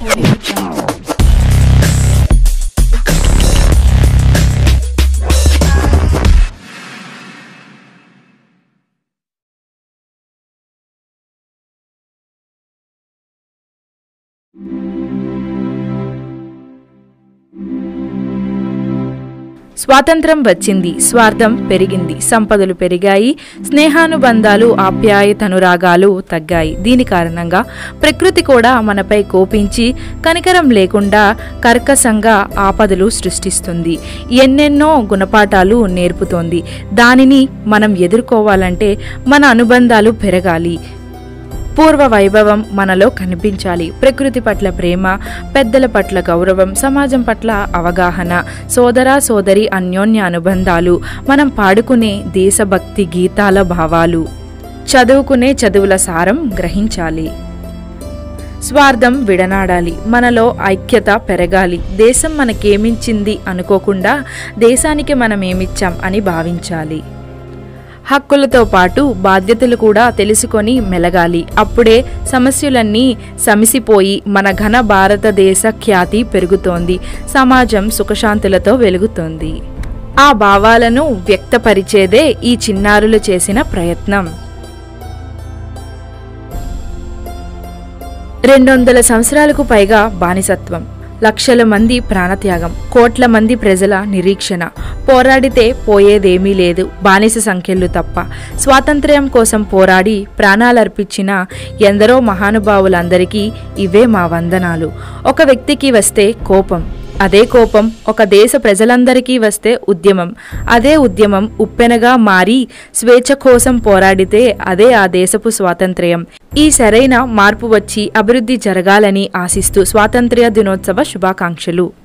Audio Jungle. స్వాతంత్రం వచ్చింది స్వార్థం పెరిగింది సంపదలు పెరిగాయి స్నేహానుబంధాలు ఆప్యాయతనురాగాలు తగ్గాయి దీని కారణంగా ప్రకృతి కూడా మనపై కోపించి కనికరం లేకుండా కర్కశంగా ఆపదలు సృష్టిస్తుంది ఎన్నెన్నో గుణపాఠాలు నేర్పుతోంది దానిని మనం ఎదుర్కోవాలంటే మన అనుబంధాలు పెరగాలి పూర్వ వైభవం మనలో కనిపించాలి ప్రకృతి పట్ల ప్రేమ పెద్దల పట్ల గౌరవం సమాజం పట్ల అవగాహన సోదర సోదరి అన్యోన్య అనుబంధాలు మనం పాడుకునే దేశభక్తి గీతాల భావాలు చదువుకునే చదువుల సారం గ్రహించాలి స్వార్థం విడనాడాలి మనలో ఐక్యత పెరగాలి దేశం మనకేమిచ్చింది అనుకోకుండా దేశానికి మనం ఏమిచ్చాం అని భావించాలి హక్కులతో పాటు బాధ్యతలు కూడా తెలుసుకొని మెలగాలి అప్పుడే సమస్యలన్నీ సమిసిపోయి మన ఘన భారతదేశ ఖ్యాతి పెరుగుతోంది సమాజం సుఖశాంతులతో వెలుగుతోంది ఆ భావాలను వ్యక్తపరిచేదే ఈ చిన్నారులు చేసిన ప్రయత్నం రెండు వందల సంవత్సరాలకు పైగా బానిసత్వం లక్షల మంది ప్రాణత్యాగం కోట్ల మంది ప్రజల నిరీక్షణ పోరాడితే పోయేదేమీ లేదు బానిస సంఖ్యలు తప్ప స్వాతంత్ర్యం కోసం పోరాడి ప్రాణాలర్పించిన ఎందరో మహానుభావులందరికీ ఇవే మా వందనాలు ఒక వ్యక్తికి వస్తే కోపం అదే కోపం ఒక దేశ ప్రజలందరికీ వస్తే ఉద్యమం అదే ఉద్యమం ఉప్పెనగా మారి స్వేచ్ఛ కోసం పోరాడితే అదే ఆ దేశపు స్వాతంత్ర్యం ఈ సరైన మార్పు వచ్చి అభివృద్ధి జరగాలని ఆశిస్తూ స్వాతంత్ర్య దినోత్సవ శుభాకాంక్షలు